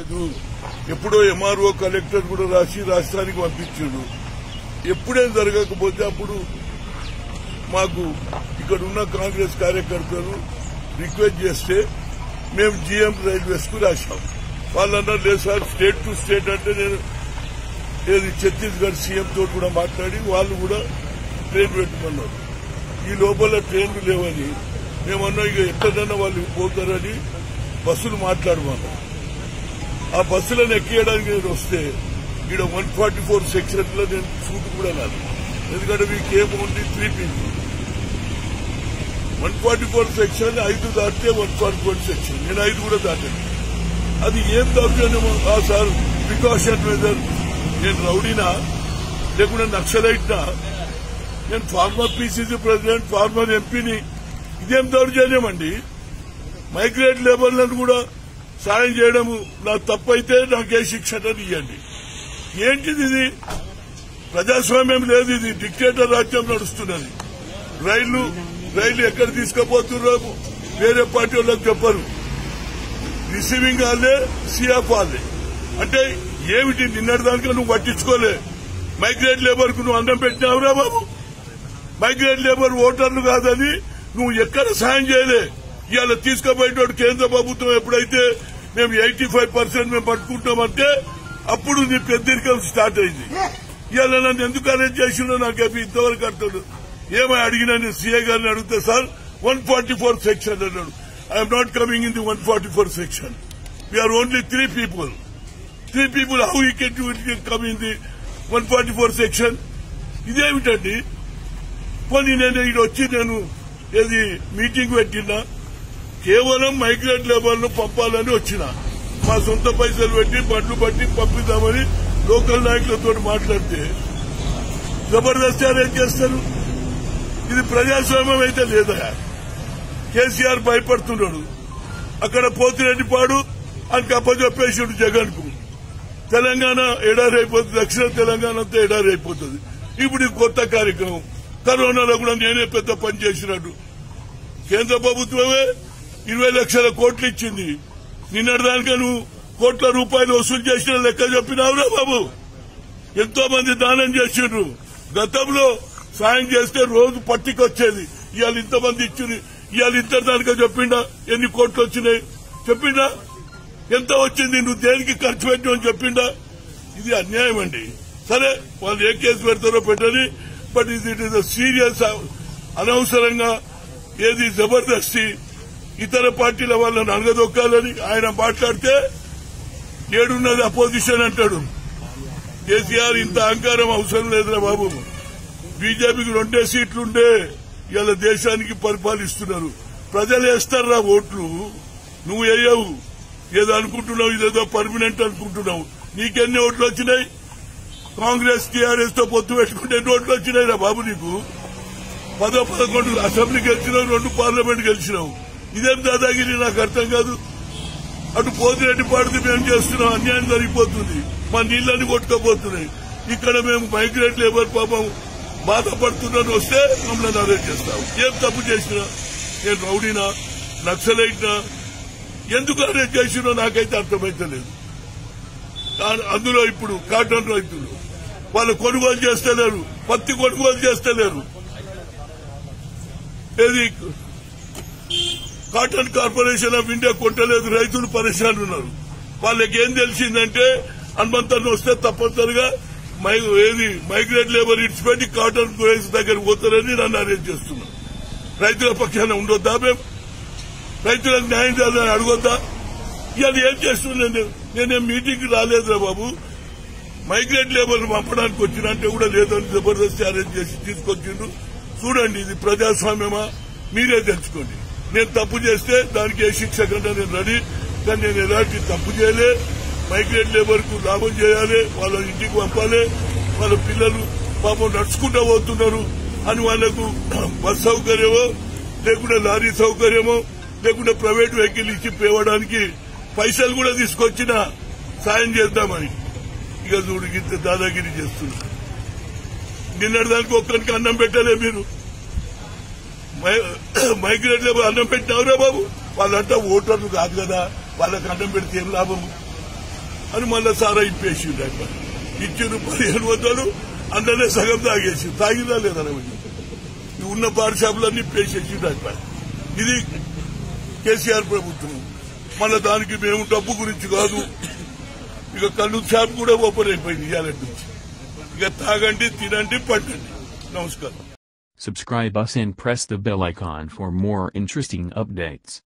లేదు ఎప్పుడో MRO collector కూడా రాసి రాష్ట్రానికి పంపించాడు ఎప్పుడేం జరగకపోతే అప్పుడు మాకు ఇక్కడ ఉన్న కాంగ్రెస్ కార్యకర్తలు రిక్వెస్ట్ చేస్తే మేము జీఎం రైల్వేస్ కు రాశాం వాళ్ళన్నారు లేదు సార్ స్టేట్ టు స్టేట్ అంటే నేను ఏది ఛత్తీస్గఢ్ సీఎం తోటి కూడా మాట్లాడి వాళ్ళు కూడా ట్రైన్ పెట్టుకున్నారు ఈ లోపల ట్రైన్లు లేవని మేమన్నా ఇక ఎక్కడన్నా వాళ్ళు పోతారని బస్సులు మాట్లాడమన్నాం ఆ బస్సులను ఎక్కియడానికి నేను వస్తే ఇక్కడ వన్ ఫార్టీ ఫోర్ సెక్షన్ లో నేను సూట్ కూడా నాది ఎందుకంటే మీకు ఏం only three people one forty four section ఐదు దాటితే వన్ ఫార్టీ ఫోర్ సెక్షన్ నేను ఐదు కూడా దాటాను అది ఏం దౌర్జన్యమో ఆ సార్ ప్రికాషన్ మెజర్ నేను రౌడీనా లేకుంటే నక్సలైట్నా నేను ఫార్మర్ పీసీసీ ప్రెసిడెంట్ ఫార్మర్ ఎంపీని ఇదేం దౌర్జన్యం అండి మైగ్రేట్ లేబర్లను కూడా సాయం చేయడము నా తప్పైతే నాకే శిక్ష అని ఇవ్వండి ఏంటిది ఇది ప్రజాస్వామ్యం లేదు ఇది డిక్టేటర్ రాజ్యం నడుస్తున్నది రైళ్లు రైళ్లు ఎక్కడ తీసుకుపోతున్నారో వేరే పార్టీ వాళ్ళకి చెప్పరు రిసీవింగ్ వాళ్ళే సిఎఫ్ వాళ్ళే అంటే ఏమిటి నిన్నటి దానికి నువ్వు పట్టించుకోలే మైగ్రేట్ లేబర్ కు నువ్వు అన్నం పెట్టినావురా బాబు మైగ్రేట్ లేబర్ ఓటర్లు కాదని నువ్వు ఎక్కడ సాయం చేయలే ఇవాళ తీసుకుపోయేటోడు కేంద్ర ప్రభుత్వం ఎప్పుడైతే మేము ఎయిటీ ఫైవ్ పర్సెంట్ మేము పట్టుకుంటామంటే అప్పుడు నీ పెద్దరికం స్టార్ట్ అయింది ఇవాళ నన్ను ఎందుకు అరెస్ట్ చేసిండో నాకేమి ఇంతవరకు అర్థం ఏమై అడిగినా నేను సీఏ గారిని అడిగితే sir one forty four section అన్నాడు I'm not coming in the one forty four section we are only three people three people how you can come in the one forty four section ఇదేమిటండి పోనీ నేను ఇది వచ్చి నేను ఏది మీటింగ్ పెట్టినా కేవలం మైగ్రేట్ లేబర్లు పంపాలని వచ్చిన మా సొంత పైసలు పెట్టి బండ్లు బట్టి పంపిద్దామని లోకల్ నాయకులతో మాట్లాడితే జబర్దస్త్ అరేంజ్ చేస్తారు ఇది ప్రజాస్వామ్యం అయితే లేదా కేసీఆర్ భయపడుతున్నాడు అక్కడ పోతిరెడ్డిపాడు అని అప్పచెప్పేసాడు జగన్ కు తెలంగాణ ఎడారైపోతుంది దక్షిణ తెలంగాణ అంతా ఎడారైపోతుంది ఇప్పుడు ఇది కొత్త కార్యక్రమం కరోనాలో కూడా నేనే పెద్ద పని చేసినట్టు కేంద్ర ప్రభుత్వమే ఇరవై లక్షల కోట్లు ఇచ్చింది నిన్నటిదానిక నువ్వు కోట్ల రూపాయలు వసూలు చేసిన లెక్క చెప్పినావురా బాబు ఎంతో మంది దానం చేసిండ్రు గతంలో సాయం చేస్తే రోజు పట్టికొచ్చేది ఇవాళ ఇంతమంది ఇచ్చింది ఇవాళ ఇంత దానిక చెప్పిండా ఎన్ని కోట్లు వచ్చినాయి చెప్పిండా ఎంత వచ్చింది నువ్వు దేనికి ఖర్చు పెట్టావు చెప్పిండా ఇది అన్యాయం అండి సరే వాళ్ళు ఏ కేసు పెడతారో పెట్టని బట్ ఇది ఇట్ ఇస్ సీరియస్ అనవసరంగా ఏది జబర్దస్తి ఇతర పార్టీల వాళ్ళని అనగదొక్కాలని ఆయన మాట్లాడితే ఏడున్నది అపోజిషన్ అంటాడు కేసీఆర్ ఇంత అహంకారం అవసరం లేదురా బాబు బీజేపీకి రెండే సీట్లుండే ఇలా దేశానికి పరిపాలిస్తున్నారు ప్రజలు వేస్తారా ఓట్లు నువ్వు వేయవు ఏదో అనుకుంటున్నావు ఇదేదో పర్మనెంట్ అనుకుంటున్నావు నీకెన్ని ఓట్లు వచ్చినాయి కాంగ్రెస్ టీఆర్ఎస్ తో పొత్తు పెట్టుకుంటే ఎన్ని ఓట్లు వచ్చినాయి రా బాబు నీకు పదో పదకొండు అసెంబ్లీ గెలిచినావు రెండు పార్లమెంట్ గెలిచినావు ఇదేం దాదాగిరి నాకు అర్థం కాదు అటు పోతిరెడ్డి పాడితే మేము చేస్తున్నాం అన్యాయం జరిగిపోతుంది మా నీళ్ళని కొట్టుకోపోతున్నాయి ఇక్కడ మేము మైగ్రేట్ లేబర్ పాపం బాధపడుతున్నాను వస్తే మమ్మల్ని అరెస్ట్ చేస్తాం ఏం తప్పు చేసినా నేను రౌడీనా నక్సలైట్నా ఎందుకు అరెస్ట్ చేసినో నాకైతే అర్థమైతలేదు కా- అందులో ఇప్పుడు కాటన్ రైతులు వాళ్ళు కొనుగోలు చేస్తలేరు పత్తి కొనుగోలు చేస్తలేరు ఏది కాటన్ కార్పొరేషన్ ఆఫ్ ఇండియా కొంటలేదు రైతులు పరేషాన్ ఉన్నారు వాళ్ళకి ఏం తెలిసిందంటే హనుమంతన్ వస్తే తప్పనిసరిగా మై ఏది మైగ్రేట్ లేబర్ ఇడిచిపెట్టి కాటన్ రైస్ దగ్గర పోతారని నన్ను అరెస్ట్ చేస్తున్నారు రైతుల పక్షాన ఉండొద్దా మేము రైతులకు న్యాయం చేయాలని అడగొద్దా ఇవాళ ఏం చేస్తున్నాను నేను నేనేం మీటింగ్ రాలేదురా బాబు మైగ్రేట్ లేబర్ పంపడానికి వచ్చినంటే కూడా లేదని జబర్దస్తి అరేంజ్ చేసి తీసుకొచ్చిండు చూడండి ఇది ప్రజాస్వామ్యమా మీరే తెలుసుకోండి నేను తప్పు చేస్తే దానికి ఏ శిక్ష కన్నా నేను రెడీ కానీ నేను ఎలాంటి తప్పు చేయలే మైగ్రేట్ లేబర్ కు లాభం చేయాలి వాళ్ళ ఇంటికి పంపాలి వాళ్ళ పిల్లలు పాపం నడుచుకుంటూ పోతున్నారు అని వాళ్లకు బస్ సౌకర్యమో లేకుంటే లారీ సౌకర్యమో లేకుంటే ప్రైవేట్ వెహికల్ ఇచ్చి పేవడానికి పైసలు కూడా తీసుకొచ్చిన సాయం చేద్దామని ఇక చూడు ఇంత దాదాగిరి చేస్తున్నారు నిన్నటి దానికి ఒక్కరికి అన్నం పెట్టలే మీరు మై- మైగ్రేట్ లేబర్ అన్నం పెట్టినవరా బాబు వాళ్ళంతా ఓటర్లు కాదు కదా వాళ్ళకి అన్నం పెడితే ఏం లాభము అని మళ్ళా సారా ఇప్పేసిండు ఆయన ఇచ్చిన పదిహేను వందలు అందులోనే సగం తాగేసి తాగిందా లేదా ఈ ఉన్న బార్ షాపులన్నీ ఇప్పేసేసిండు ఆయన ఇది కేసీఆర్ ప్రభుత్వం మళ్ళా దానికి మేము డబ్బు గురించి కాదు ఇక కళ్ళు షాప్ కూడా ఓపెన్ అయిపోయింది ఇవాళ నుంచి ఇక తాగండి తినండి పట్టండి నమస్కారం Subscribe us and press the bell icon for more interesting updates.